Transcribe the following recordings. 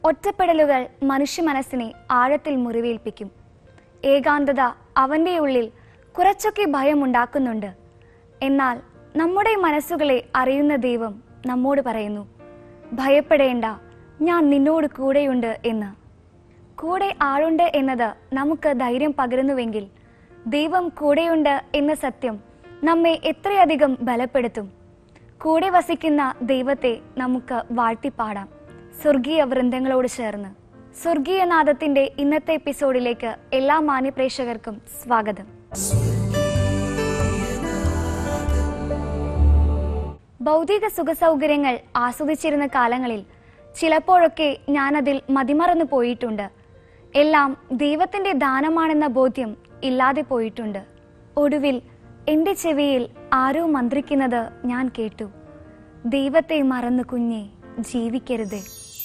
ഒറ്റപ്പെടലുകൾ മനുഷ്യ മനസ്സിനെ ആഴത്തിൽ മുറിവേൽപ്പിക്കും ഏകാന്തത അവൻ്റെ ഉള്ളിൽ കുറച്ചൊക്കെ ഭയമുണ്ടാക്കുന്നുണ്ട് എന്നാൽ നമ്മുടെ മനസ്സുകളെ അറിയുന്ന ദൈവം നമ്മോട് പറയുന്നു ഭയപ്പെടേണ്ട ഞാൻ നിന്നോട് കൂടെയുണ്ട് എന്ന് കൂടെ ആളുണ്ട് എന്നത് നമുക്ക് ധൈര്യം പകരുന്നുവെങ്കിൽ ദൈവം കൂടെയുണ്ട് എന്ന സത്യം നമ്മെ എത്രയധികം ബലപ്പെടുത്തും കൂടെ വസിക്കുന്ന ദൈവത്തെ നമുക്ക് വാഴ്ത്തിപ്പാടാം സ്വർഗീയ വൃന്ദങ്ങളോട് ചേർന്ന് സ്വർഗീയ നാദത്തിന്റെ ഇന്നത്തെ എപ്പിസോഡിലേക്ക് എല്ലാ മാന്യപ്രേക്ഷകർക്കും സ്വാഗതം ഭൗതിക സുഖസൗകര്യങ്ങൾ ആസ്വദിച്ചിരുന്ന കാലങ്ങളിൽ ചിലപ്പോഴൊക്കെ ഞാനതിൽ മതിമറന്നു പോയിട്ടുണ്ട് എല്ലാം ദൈവത്തിന്റെ ദാനമാണെന്ന ബോധ്യം ഇല്ലാതെ പോയിട്ടുണ്ട് ഒടുവിൽ എൻ്റെ ചെവിയിൽ ആരോ മന്ത്രിക്കുന്നത് ഞാൻ കേട്ടു ദൈവത്തെ മറന്നു കുഞ്ഞെ ജീവിക്കരുത്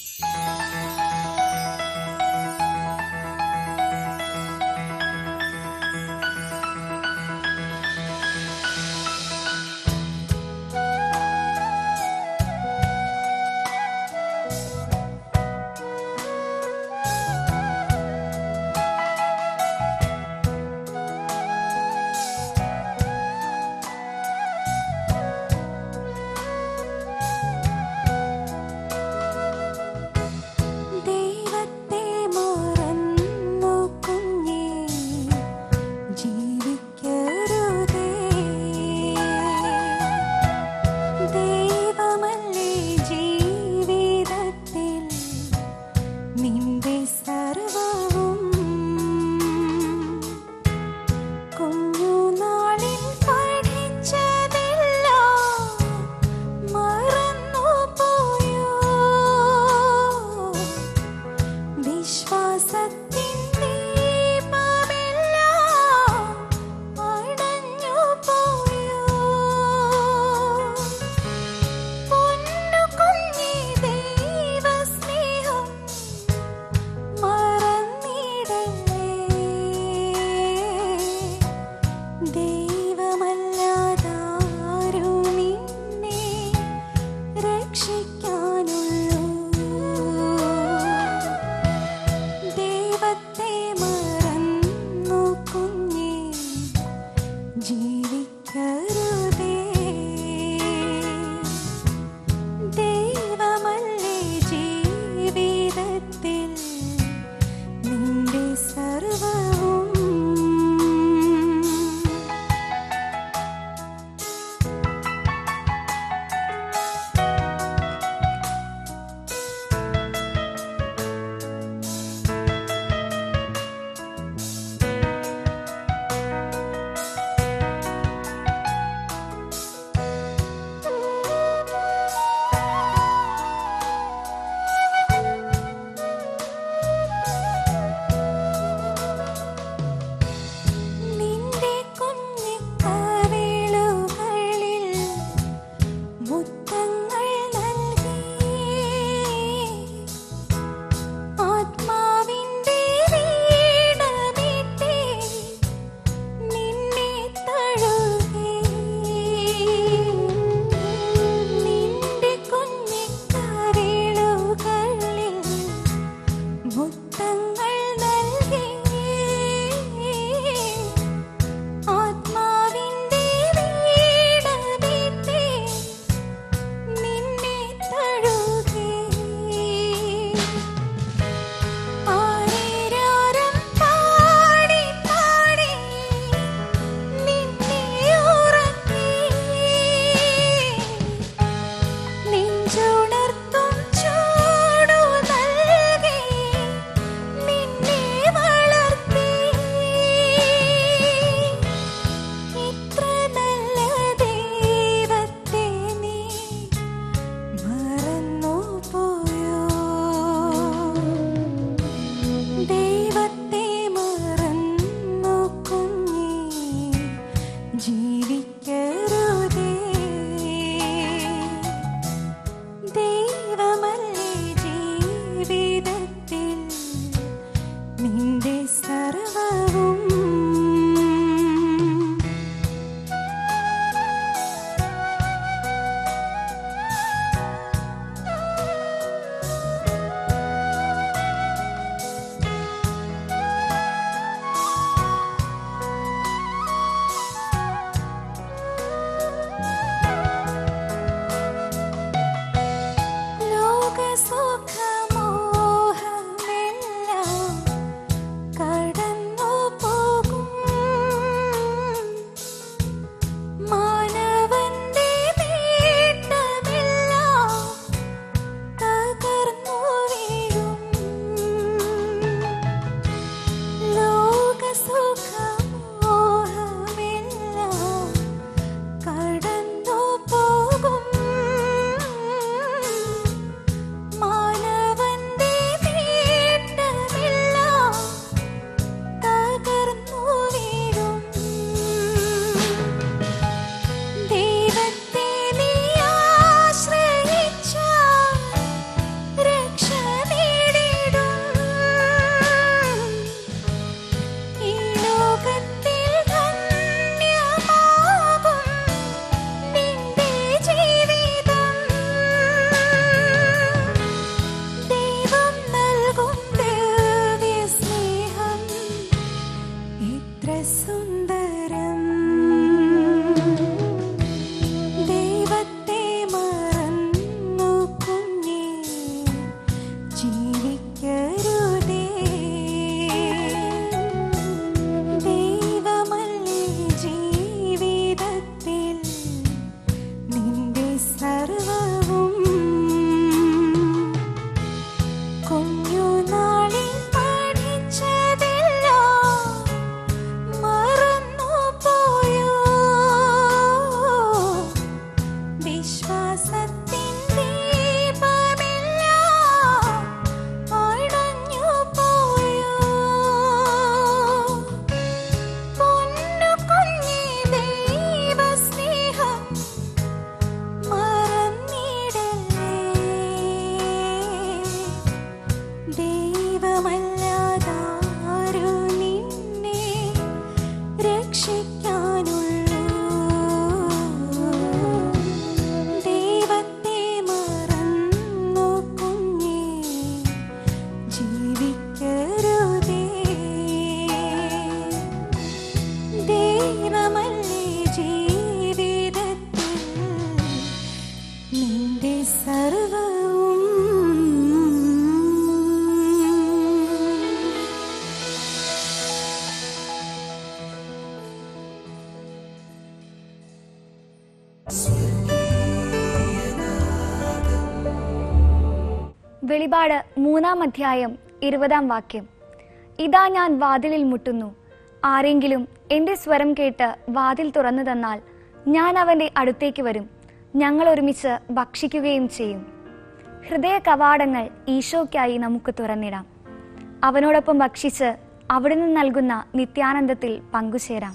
ദൈവത്തെ മറന്നു കുഞ്ഞേ ജീവിക്കരുതേ ദൈവമല്ലേ ജീവിതത്തിൽ നിന്റെ സർവവും കുഞ്ഞുനാളിൽ പഠിച്ചതെല്ലാം മറന്നു പോയോ വിശ്വാസത്തിൻ ദീപമെല്ലാം അടഞ്ഞു പോയോ പൊന്നു കുഞ്ഞി ദൈവസ്നേഹം മറന്നിടല്ലേ ദൈവമല്ലാതാരും നിന്നെ രക്ഷിക്കാനുള്ളൂ ദൈവത്തെ മറന്നു കുഞ്ഞേ ജീവിക്കരുതേ ദൈവമല്ലേ ജീവിതത്തിൽ നിന്റെ സർവവും നിന്റെ കുഞ്ഞിക്കവിളുകളിൽ മുത്തങ്ങൾ നൽകി ആത്മാവിന്റെ വീണമിട്ടേ നിന്നെ തഴുകി നിന്റെ കുഞ്ഞിക്കവിളുകളിൽ മുത്തങ്ങൾ നൽകി ആത്മാവിന്റെ വീണമിട്ടേ നിന്നെ തഴുകി ആയിരാരം പാടി പാടി നിന്നെ ഉറക്കി നെഞ്ചുണർത്തും ചൂടു നൽകി നിന്നെ വളർത്തി ഇത്ര നല്ല ദൈവത്തെ നീ മറന്നു പോയോ ദൈവത്തെ മറന്നു കുഞ്ഞേ ജീവിക്കരുതേ ദൈവമല്ലേ ജീവിതത്തിൽ നിന്റെ സർവവും വെളിപാട് മൂന്നാം അധ്യായം ഇരുപതാം വാക്യം ഇതാ ഞാൻ വാതിലിൽ മുട്ടുന്നു ആരെങ്കിലും എൻ്റെ സ്വരം കേട്ട് വാതിൽ തുറന്നു തന്നാൽ ഞാൻ അവൻ്റെ അടുത്തേക്ക് വരും ഞങ്ങൾ ഒരുമിച്ച് ഭക്ഷിക്കുകയും ചെയ്യും ഹൃദയ കവാടങ്ങൾ ഈശോയ്ക്കായി നമുക്ക് തുറന്നിടാം അവനോടൊപ്പം ഭക്ഷിച്ച് അവിടുന്ന് നൽകുന്ന നിത്യാനന്ദത്തിൽ പങ്കുചേരാം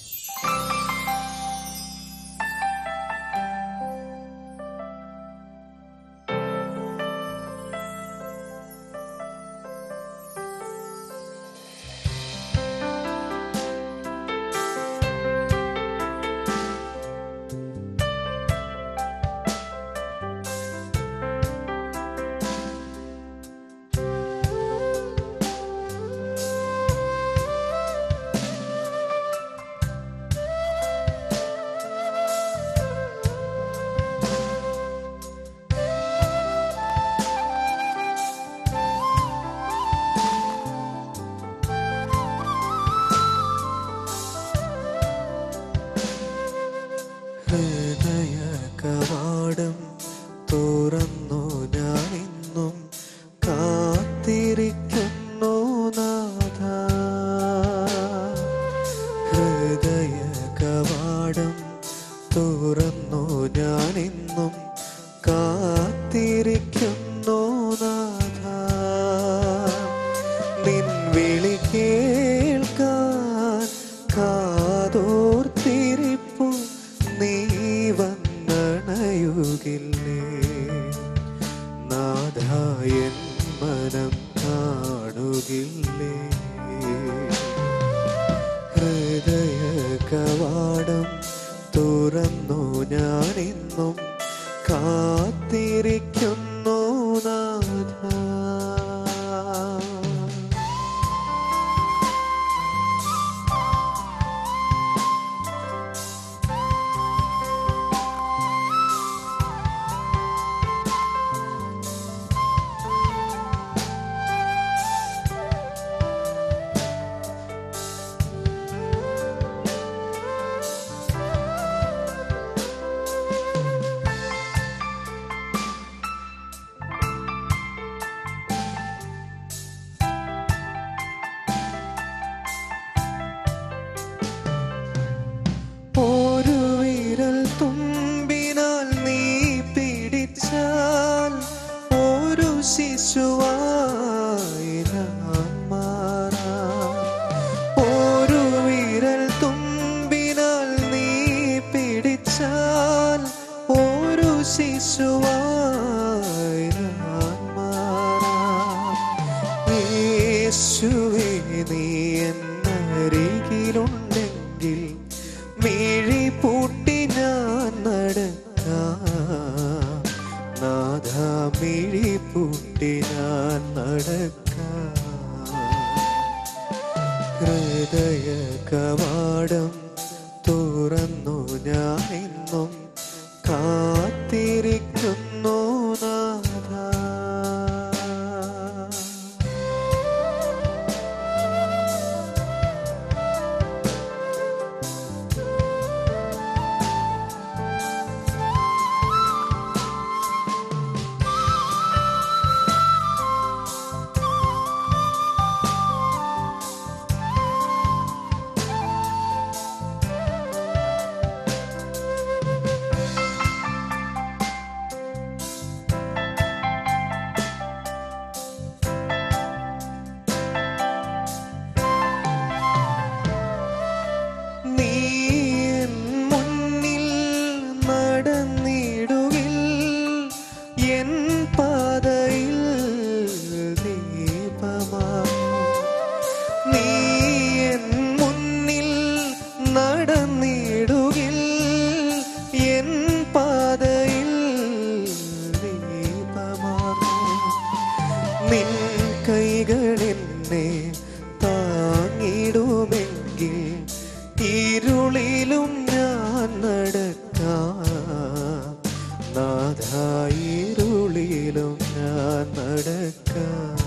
ഹൃദയ കവാടം തുറന്നു ഞാൻ ഇന്നും കാത്തിരിക്കുന്നു നാഥ ഹൃദയ കവാടം തുറന്നു ഞാൻ ഇന്നും കാത്തിരിക്കുന്നു നാഥ നിൻ വിളി കേൾക്കാൻ കാതോർത്തിരിപ്പു നീ വന്നണയുകില്ലേ നാഥായൻ മനം കാണുകില്ലേ ഹൃദയ കവാടം തുറന്നു ഞാനിന്നും കാത്തിരിക്കുന്നു നാഥ ഒരു വിരൽ തുമ്പിനാൽ നീ പിടിച്ചാൽ ഒരു ശിശുവായി ഞാൻ മാറാം ഒരു വിരൽ തുമ്പിനാൽ നീ പിടിച്ചാൽ ഒരു ശിശുവായി ഞാൻ മാറാം യേശുവേ നീ എന്നരികിലുണ്ടെങ്കിൽ മിഴി പൂട്ടി ഞാൻ നടക്കാം നാഥ മിഴി പൂട്ടി ഞാൻ നടക്കാം ഹൃദയ കവാടം തുറന്നു ഞാൻ ഇന്നും കാത്തിരിക്കുന്നു നാഥ നീ എൻ മുന്നിൽ നടന്നിടുകിൽ എൻ പാതയിൽ ദീപമാകും നീ എൻ മുന്നിൽ നടന്നിടുകിൽ എൻ പാതയിൽ ദീപമാകും നിൻ കൈകളെന്നെ താങ്ങിടുമെങ്കിൽ ഇരുളിലും ഞാൻ നടക്കാം നാഥ ഇരുളിലും ഞാൻ നടക്കാം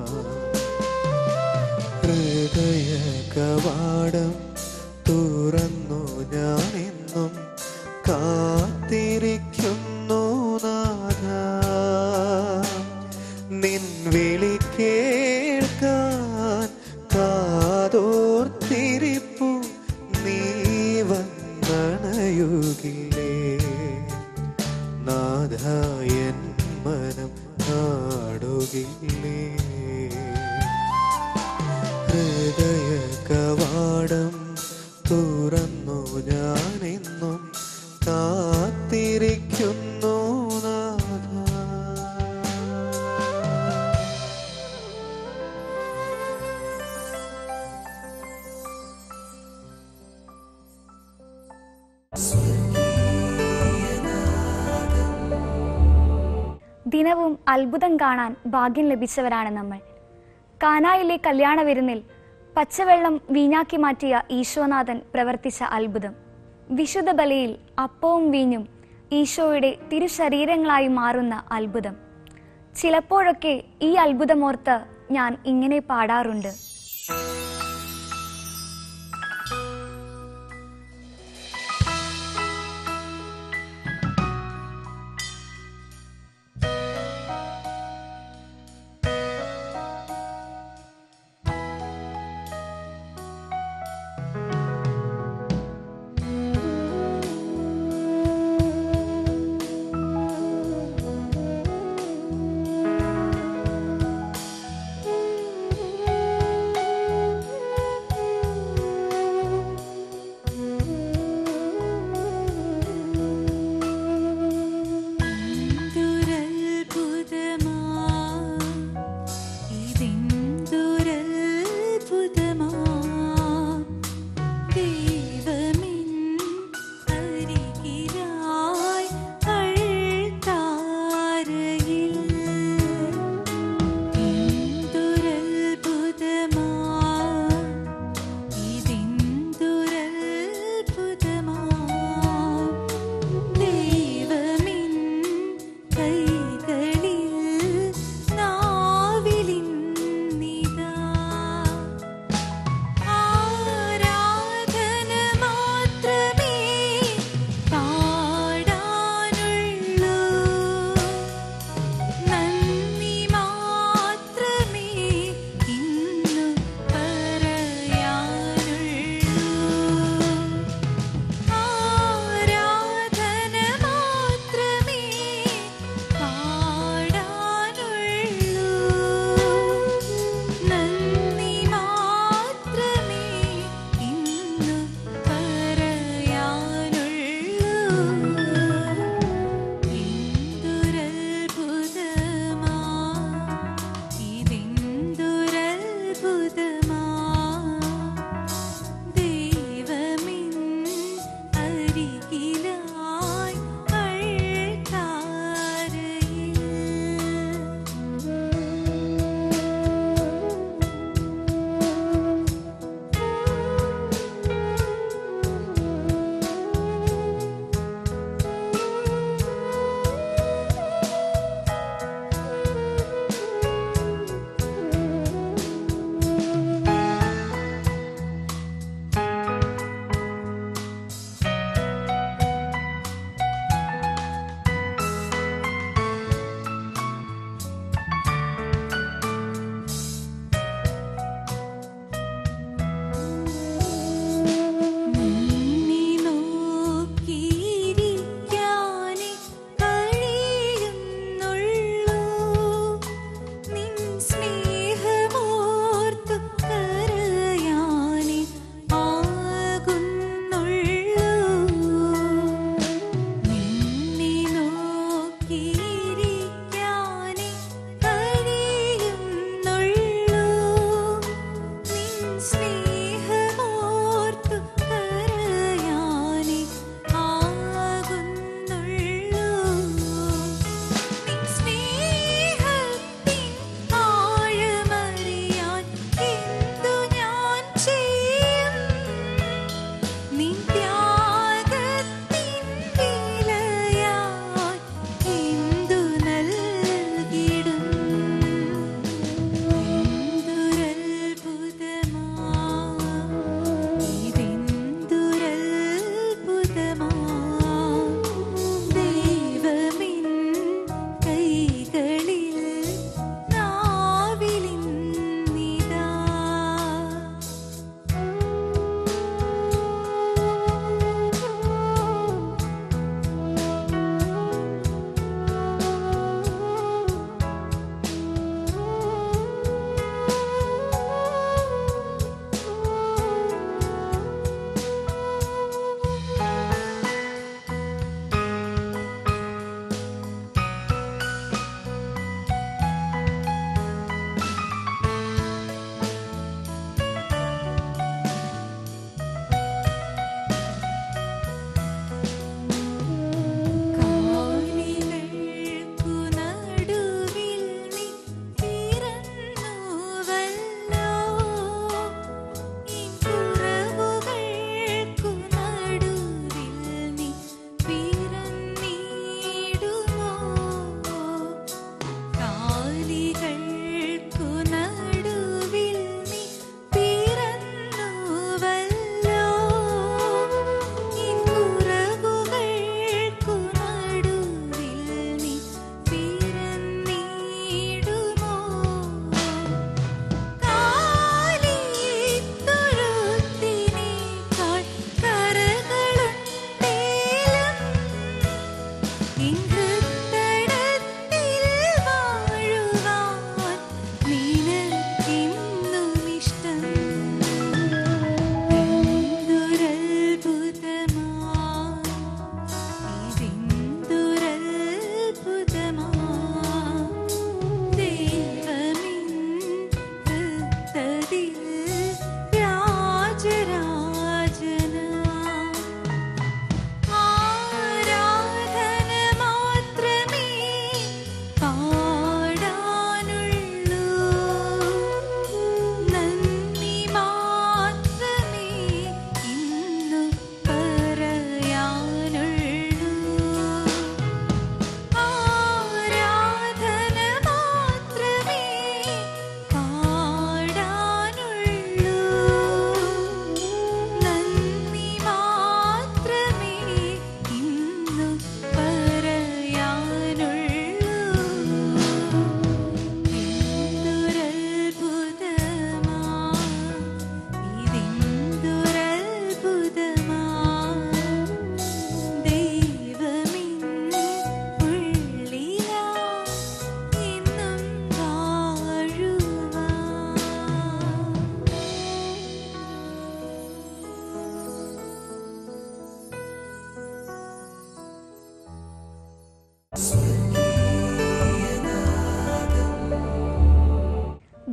ഹൃദയ കവാടം തുറന്നു ഞാൻ ഇന്നും കാത്തിരിക്കുന്നു നാഥ മനം നാടുകില്ലേ ഹൃദയ കവാടം തുറന്നു ഞാനിന്നും കാത്തിരിക്കുന്നു നാഥ ദിനവും അത്ഭുതം കാണാൻ ഭാഗ്യം ലഭിച്ചവരാണ് നമ്മൾ കാനായിലെ കല്യാണ വിരുന്നിൽ പച്ചവെള്ളം വീഞ്ഞാക്കി മാറ്റിയ ഈശോനാഥൻ പ്രവർത്തിച്ച അത്ഭുതം വിശുദ്ധ ബലിയിൽ അപ്പവും വീഞ്ഞും ഈശോയുടെ തിരുശരീരങ്ങളായി മാറുന്ന അത്ഭുതം ചിലപ്പോഴൊക്കെ ഈ അത്ഭുതമോർത്ത് ഞാൻ ഇങ്ങനെ പാടാറുണ്ട്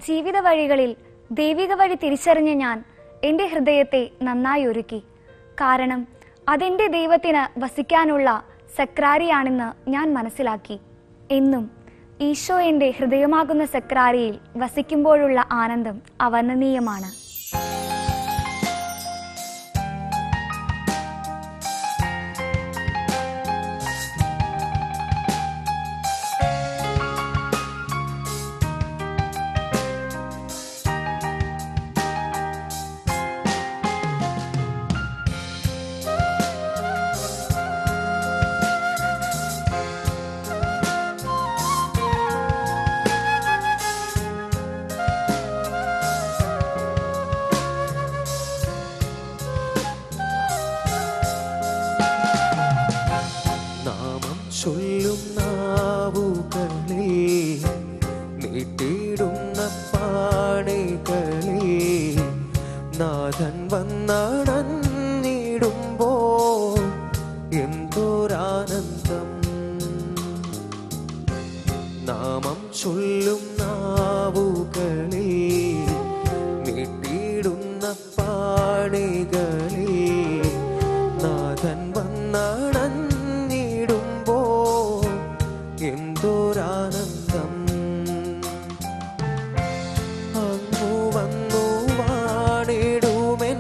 ജീവിത വഴികളിൽ ദൈവിക വഴി തിരിച്ചറിഞ്ഞ ഞാൻ എൻ്റെ ഹൃദയത്തെ നന്നായി ഒരുക്കി കാരണം അതെൻ്റെ ദൈവത്തിന് വസിക്കാനുള്ള സക്രാരിയാണെന്ന് ഞാൻ മനസ്സിലാക്കി എന്നും ഈശോ എൻ്റെ ഹൃദയമാകുന്ന സക്രാരിയിൽ വസിക്കുമ്പോഴുള്ള ആനന്ദം അവർണ്ണനീയമാണ് നാമം ചൊല്ലും നാവുകളിൽ നീട്ടിയിടുന്ന പാണികളിൽ നാഥൻ വന്നടന്നിടുമ്പോൾ എന്തോരാനന്ദം നാമം ചൊല്ലും നാവുകളിൽ നീട്ടിയിടുന്ന പാണികളിൽ നാഥൻ വന്നടന്നിടുമ്പോൾ എന്തോരാനന്ദം അങ്ങു വന്നു വാണിടുമെൻ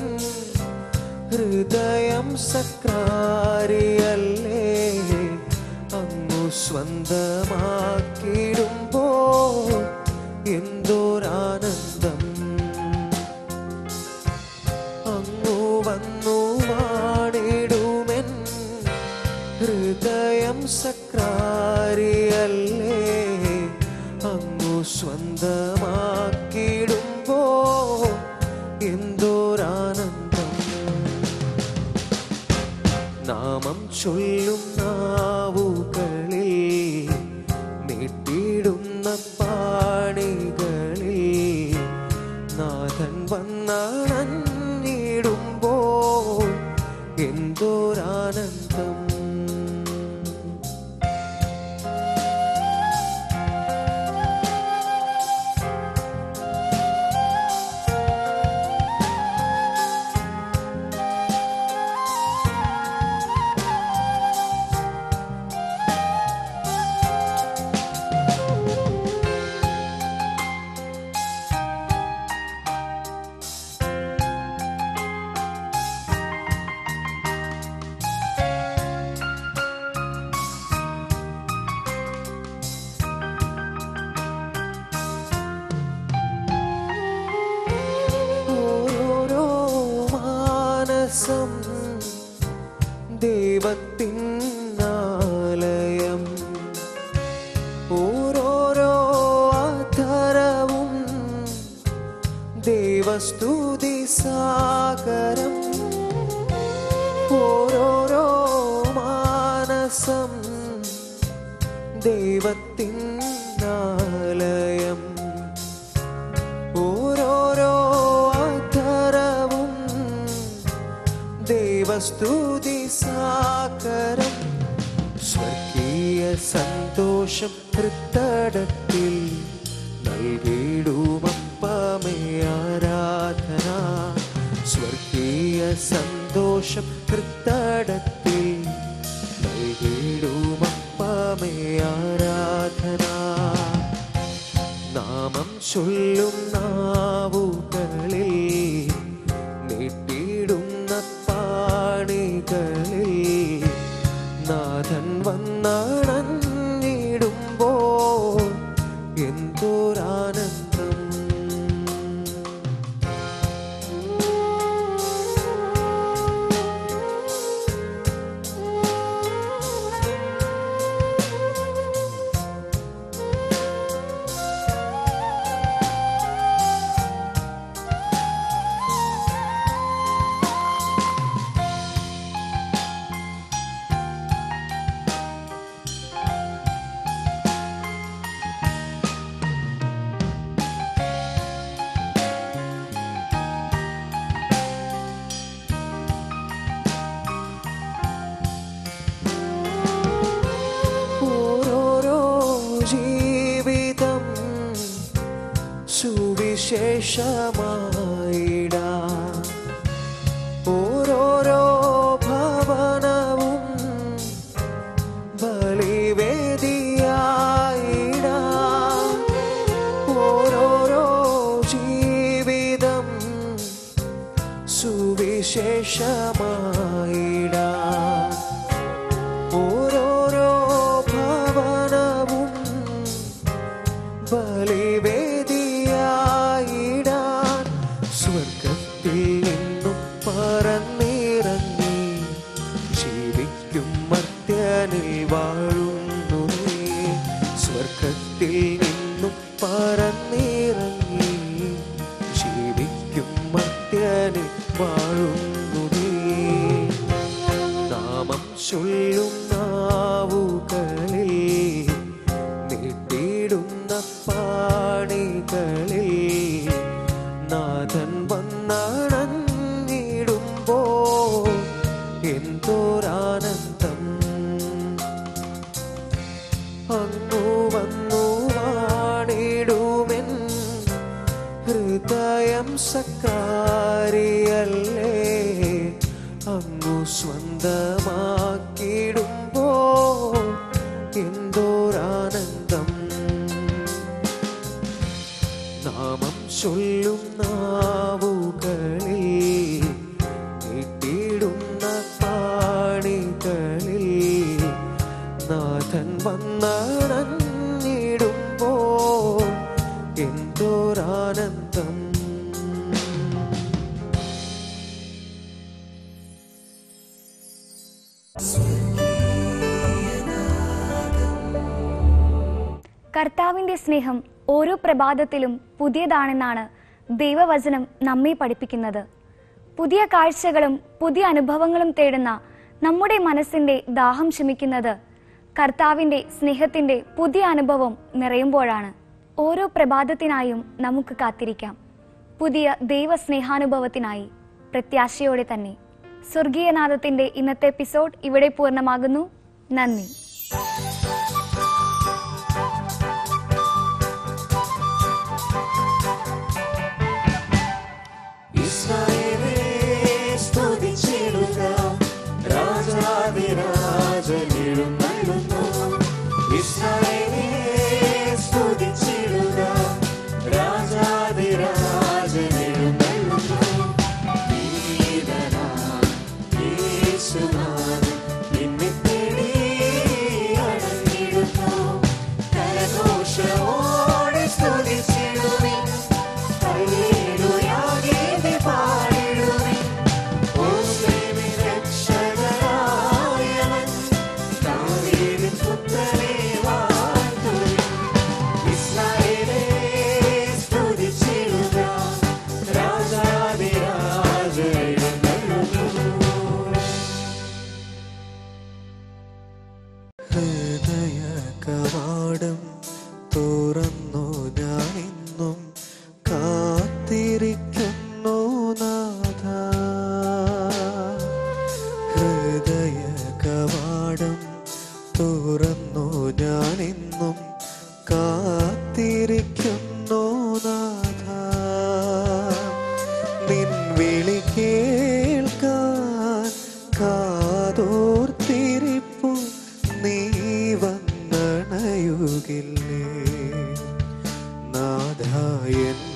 ഹൃദയം സക്രാരിയല്ലേ അങ്ങു സ്വന്തമാക്കിടുമ്പോൾ എന്തോരാനന്ദം അങ്ങു വന്നു വാണിടുമെൻ ഹൃദയം സക്രാരിയല്ലേ അങ്ങു സ്വന്തമാക്കിടുമ്പോ എന്തോരാനന്ദം നാമം ചൊല്ലും നാവുകളിൽ നീട്ടിയിടുന്ന പാണികളിൽ നാഥൻ വന്നണഞ്ഞിടുമ്പോൾ എന്തോരാനന്ദം ഓരോരോ മാനസം ദൈവത്തിൻ ആലയം ഓരോരോ ആധാരവും ദൈവസ്തുതി സാഗരം ഓരോരോ മാനസം ദൈവത്തിൻ ആലയം ഓരോരോ ആധാരവും ദൈവസ്തുതി സാകരം സ്വർഗീയ സന്തോഷം ഹൃത്തടത്തിൽ നൽകിയിടുമപ്പമേ ആരാധന സ്വർഗീയ സന്തോഷം ഹൃത്തടത്തിൽ നൽകിയിടുമപ്പമേ ആരാധന നാമം ചൊല്ലും നാവുകളിൽ നീട്ടിയിടുന്ന പാണികളിൽ നാഥൻ വന്നണഞ്ഞിടുമ്പോൾ എന്തോരാനന്ദം സുവിശേഷമായിടാം ഓരോരോ ഭവനവും ബലിവേദിയായിടാം ഓരോരോ ജീവിതം സുവിശേഷമായിടാം ഓരോരോ ഭവനവും ബലിവേദിയായിടാൻ സ്വർഗത്തിൽ നിന്നും പറന്നിറങ്ങി ജീവിക്കും മർത്യനിൽ വാഴുന്നു നീ സ്വർഗത്തിൽ നിന്നും പറന്നിറങ്ങി ജീവിക്കും മർത്യനിൽ വാഴുന്നു നീ നാമം ചൊല്ലും നാവുകളിൽ നീട്ടിയിടുന്ന പാണികളിൽ നാഥൻ വന്നണഞ്ഞിടുമ്പോ എന്തോരാനന്ദം അങ്ങു വന്നു വാണിടുമെൻ ഹൃദയം സക്കാരിയല്ലേ അങ്ങു സ്വന്തമാക്കിടുമ്പോ എന്തോരാനന്ദം നാമം ചൊല്ലും നാവുകളിൽ നീട്ടിയിടുന്ന പാണികളിൽ നാഥൻ വന്നണഞ്ഞിടുമ്പോ എന്തോരാനന്ദം കർത്താവിന്റെ സ്നേഹം ഓരോ പ്രഭാതത്തിലും പുതിയതാണെന്നാണ് ദൈവവചനം നമ്മെ പഠിപ്പിക്കുന്നത് പുതിയ കാഴ്ചകളും പുതിയ അനുഭവങ്ങളും തേടുന്ന നമ്മുടെ മനസ്സിന്റെ ദാഹം ശമിക്കുന്നത് കർത്താവിന്റെ സ്നേഹത്തിന്റെ പുതിയ അനുഭവം നിറയുമ്പോഴാണ് ഓരോ പ്രഭാതത്തിനായും നമുക്ക് കാത്തിരിക്കാം പുതിയ ദൈവ സ്നേഹാനുഭവത്തിനായി പ്രത്യാശയോടെ തന്നെ സ്വർഗീയനാഥത്തിന്റെ ഇന്നത്തെ എപ്പിസോഡ് ഇവിടെ പൂർണ്ണമാകുന്നു നന്ദി ഇസ്രായേലേ സ്തുതിച്ചിടുക രാജാതിരാജനെഴുന്നള്ളുന്നു ഇസ്രായേലേ സ്തുതിച്ചിടുക രാജാതിരാജനെഴുന്നള്ളുന്നു വീരനാം യേശുനാഥൻ നിന്നെ തേടി അണഞ്ഞിടുന്നു കരഘോഷമോടെ സ്തുതിച്ചിടുവിൻ ഹല്ലേലൂയാ ഗീതി പാടിടുവിൻ ഓശേമി രക്ഷകനായവൻ ദാവീദിൻ പുത്രനെ വാഴ്ത്തുവിൻ ഇസ്രായേലേ സ്തുതിച്ചിടുക രാജാതിരാജ എഴുന്നള്ളുന്നു ഹൃദയ കവാടം തുറന്നു ഞാനിന്നും കാത്തിരിക്കുന്നു നാഥ ഹൃദയ കവാടം തുറന്നു ഞാനിന്നും കാത്തിരിക്കുന്നു നാഥ നിൻ വിളി കേൾക്കാൻ കാതോർത്തിരിപ്പു നീ വന്നണയുകില്ലേ നാഥ എൻ